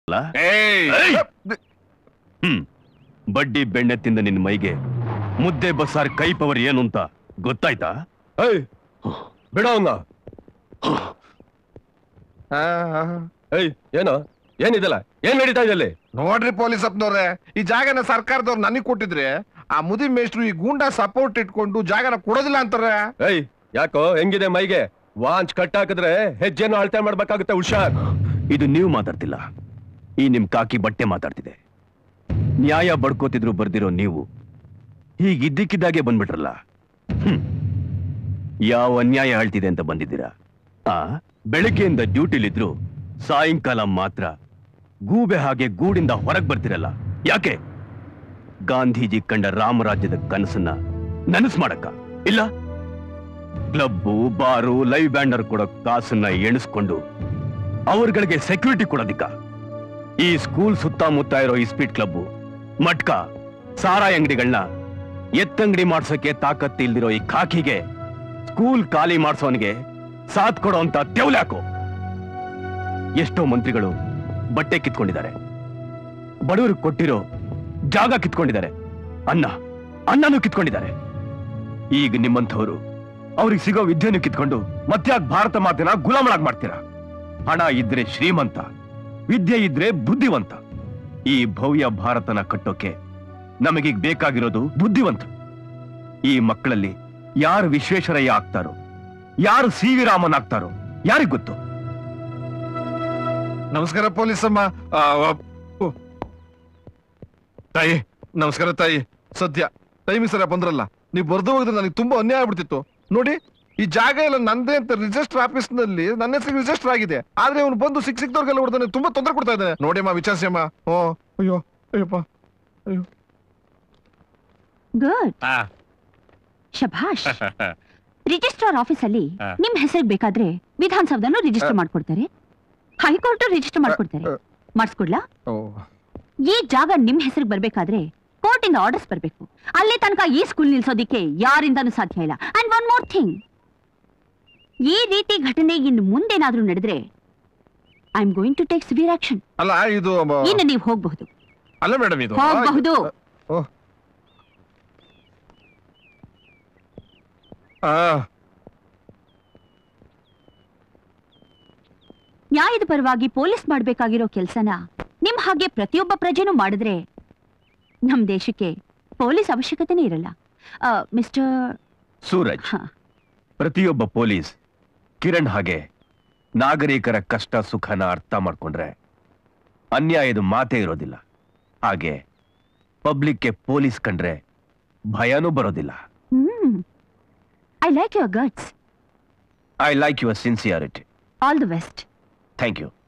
ಅಲ್ಲ ಏಯ್! ಹ್ಮ್ ಬಡ್ಡಿ ಬೆಣ್ಣೆ ತಿಂದ ನಿನ್ ಮೈಗೆ ಮುದ್ದೆ ಬಸ್ಸಾರ್ ಕೈ ಪವರ್ ಏನು ಅಂತ ಗೊತ್ತಾಯ್ತಾ ಏಯ್ ಬಿಡ ಅವನ್ನ ಏಯ್ ಏನು ಏನಿದೆಲ್ಲ ಏನ್ ನಡೀತಾ ಇದೆ ಅಲ್ಲಿ ನೋಡ್ರಿ ಪೊಲೀಸ್ ಅಪ್ನವ್ರೆ ಈ ಜಾಗನ ಸರ್ಕಾರದವ್ರು ನನಗ್ ಕೊಟ್ಟಿದ್ರೆ ಆ ಮುದಿ ಮೇಷ್ಟ್ರು ಈ ಗೂಂಡಾ ಸಪೋರ್ಟ್ ಇಟ್ಕೊಂಡು ಜಾಗನ ಕೊಡೋದಿಲ್ಲ ಅಂತಾರೆ ಏಯ್ ಯಾಕೋ ಹೆಂಗಿದೆ ಮೈಗೆ ವಾಂಚ್ ಕಟ್ ಹಾಕಿದ್ರೆ ಹೆಜ್ಜೆನು ಅಳತೆ ಮಾಡ್ಬೇಕಾಗುತ್ತೆ ಹುಷಾರ್ ಇದು ನೀವು ಮಾತಾಡ್ತಿಲ್ಲ ಈ ನಿಮ್ ಕಾಕಿ ಬಟ್ಟೆ ಮಾತಾಡ್ತಿದೆ ನ್ಯಾಯ ಬಡ್ಕೋತಿದ್ರು ಬರ್ದಿರೋ ನೀವು ಹೀಗಿದ್ದಕ್ಕಿದ್ದಾಗೆ ಬಂದ್ಬಿಟ್ರಲ್ಲ ಹ್ಮ್. ಯಾವ ಅನ್ಯಾಯ ಹೇಳ್ತಿದೆ ಅಂತ ಬಂದಿದ್ದೀರಾ ಆ ಬೆಳಗ್ಗೆಯಿಂದ ಡ್ಯೂಟಿಲಿದ್ರು ಸಾಯಂಕಾಲ ಮಾತ್ರ ಗೂಬೆ ಹಾಗೆ ಗೂಡಿಂದ ಹೊರಗ್ ಬರ್ತಿರಲ್ಲ ಯಾಕೆ ಗಾಂಧೀಜಿ ಕಂಡ ರಾಮರಾಜ್ಯದ ಕನಸನ್ನ ನನಸ್ ಮಾಡಕ್ಕ ಇಲ್ಲ ಕ್ಲಬ್ಬು ಬಾರು ಲೈವ್ ಬ್ಯಾಂಡರ್ ಕೊಡೋ ಕಾಸನ್ನ ಎಣಿಸ್ಕೊಂಡು ಅವರುಗಳಿಗೆ ಸೆಕ್ಯೂರಿಟಿ ಕೊಡೋದಿಕ್ಕ ಈ ಸ್ಕೂಲ್ ಸುತ್ತಮುತ್ತ ಇರೋ ಈ ಸ್ಪೀಡ್ ಕ್ಲಬ್ಬು ಮಟ್ಕ ಸಾರಾಯಿ ಅಂಗಡಿಗಳನ್ನ ಎತ್ತಂಗಡಿ ಮಾಡ್ಸೋಕೆ ತಾಕತ್ತು ಇಲ್ದಿರೋ ಈ ಖಾಕಿಗೆ ಸ್ಕೂಲ್ ಖಾಲಿ ಮಾಡ್ಸೋನಿಗೆ ಸಾಥ್ ಕೊಡೋ ಅಂತ ತೆವಲ್ಯಾಕೋ ಎಷ್ಟೋ ಮಂತ್ರಿಗಳು ಬಟ್ಟೆ ಕಿತ್ಕೊಂಡಿದ್ದಾರೆ ಬಡವರಿಗೆ ಕೊಟ್ಟಿರೋ ಜಾಗ ಕಿತ್ಕೊಂಡಿದ್ದಾರೆ ಅನ್ನ ಅನ್ನನೂ ಕಿತ್ಕೊಂಡಿದ್ದಾರೆ ಈಗ ನಿಮ್ಮಂಥವ್ರು ಅವ್ರಿಗೆ ಸಿಗೋ ವಿದ್ಯೆನೂ ಕಿತ್ಕೊಂಡು ಮತ್ಯಾಕ್ ಭಾರತ ಮಾತಿನ ಗುಲಾಮಳಾಗ್ ಮಾಡ್ತೀರಾ ಹಣ ಇದ್ರೆ ಶ್ರೀಮಂತ ವಿದ್ಯೆ ಇದ್ರೆ ಬುದ್ಧಿವಂತ ಈ ಭವ್ಯ ಭಾರತನ ಕಟ್ಟೋಕೆ ನಮಗೀಗ ಬೇಕಾಗಿರೋದು ಬುದ್ಧಿವಂತ ಈ ಮಕ್ಕಳಲ್ಲಿ ಯಾರು ವಿಶ್ವೇಶ್ವರಯ್ಯ ಆಗ್ತಾರೋ ಯಾರು ಸಿ ವಿ ರಾಮನ್ ಆಗ್ತಾರೋ ಯಾರಿಗ್ ಗೊತ್ತು ನಮಸ್ಕಾರ ಪೊಲೀಸ್ ಅಮ್ಮ ಆ, ವ- ಓ. ತಾಯಿ ನಮಸ್ಕಾರ ತಾಯಿ ಸದ್ಯ ಟೈಮ್ ಸರ ಬಂದ್ರಲ್ಲ ನೀವು ಬರ್ದು ಹೋಗಿದ್ರೆ ನನಗೆ ತುಂಬಾ ಅನ್ಯಾಯ ಆಗ್ಬಿಡ್ತಿತ್ತು ನೋಡಿ ಈ ಜಾಗ ಎಲ್ಲ ನಂದೇ ಅಂತ ರಿಜಿಸ್ಟರ್ ಆಫೀಸ್ ನಲ್ಲಿ ನನ್ನ ಹೆಸರು ರಿಜಿಸ್ಟರ್ ಆಗಿದೆ ಆದ್ರೆ ಅವನು ಬಂದು ಸಿಕ್ ಸಿಕ್ದವ್ರಿಗೆಲ್ಲ ಹೊಡೆದಾನೆ ತುಂಬಾ ತೊಂದರೆ ಕೊಡ್ತಾ ಇದ್ದಾನೆ ನೋಡಿ ಅಮ್ಮ ವಿಚಾರಿಸಿ ಅಮ್ಮ ಓ ಅಯ್ಯೋ ಅಯ್ಯಪ್ಪ ಅಯ್ಯೋ ಗುಡ್ ಶಭಾಷ್ ರಿಜಿಸ್ಟ್ರಾರ್ ಆಫೀಸಲ್ಲಿ ನಿಮ್ ಹೆಸರಿಗೆ ಬೇಕಾದ್ರೆ ವಿಧಾನಸೌಧನು ರಿಜಿಸ್ಟರ್ ಮಾಡ್ಕೊಡ್ತಾರೆ ಹೈಕೋರ್ಟ್ ರಿಜಿಸ್ಟರ್ ಮಾಡ್ಕೊಡ್ತಾರೆ ಮಾಡಿಸ್ಕೊಡ್ಲಾ ಓ ಈ ಜಾಗ ನಿಮ್ ಹೆಸರಿಗೆ ಬರ್ಬೇಕಾದ್ರೆ ಕೋರ್ಟ್ ಇಂದ ಆರ್ಡರ್ಸ್ ಬರ್ಬೇಕು ಅಲ್ಲಿ ತನಕ ಈ ಸ್ಕೂಲ್ ನಿಲ್ಸೋದಿಕ್ಕೆ ಯಾರಿಂದನೂ ಸಾಧ್ಯ ಇಲ್ಲ ಅಂಡ್ ಒನ್ ಮೋರ್ ಥಿಂಗ್ ಈ ರೀತಿ ಘಟನೆ ಇನ್ನು ಮುಂದೇನಾದ್ರೂ ನಡೆದ್ರೆ I am going to take severe action ಅಲ್ಲ ಇದು ಮ- ಇನ್ನು ನೀವು ಹೋಗಬಹುದು ಅಲ್ಲ ಮೇಡಮ್ ಇದು ಹೋಗಬಹುದು ಓ. ಆ ನ್ಯಾಯದ ಪರವಾಗಿ ಪೊಲೀಸ್ ಮಾಡ್ಬೇಕಾಗಿರೋ ಕೆಲ್ಸನ ನಿಮ್ ಹಾಗೆ ಪ್ರತಿಯೊಬ್ಬ ಪ್ರಜೆನೂ ಮಾಡಿದ್ರೆ ನಮ್ ದೇಶಕ್ಕೆ ಪೊಲೀಸ್ ಅವಶ್ಯಕತೆನೇ ಇರಲ್ಲ ಮಿಸ್ಟರ್ ಸೂರಜ್ ಪ್ರತಿಯೊಬ್ಬ ಪೊಲೀಸ್ ಕಿರಣ್ ಹಾಗೆ ನಾಗರಿಕರ ಕಷ್ಟ ಸುಖನ ಅರ್ಥ ಮಾಡ್ಕೊಂಡ್ರೆ ಅನ್ಯಾಯದ ಮಾತೇ ಇರೋದಿಲ್ಲ ಹಾಗೆ ಪಬ್ಲಿಕ್ಗೆ ಪೊಲೀಸ್ ಕಂಡ್ರೆ ಭಯನೂ ಬರೋದಿಲ್ಲ hmm I like your guts I like your sincerity all the best thank you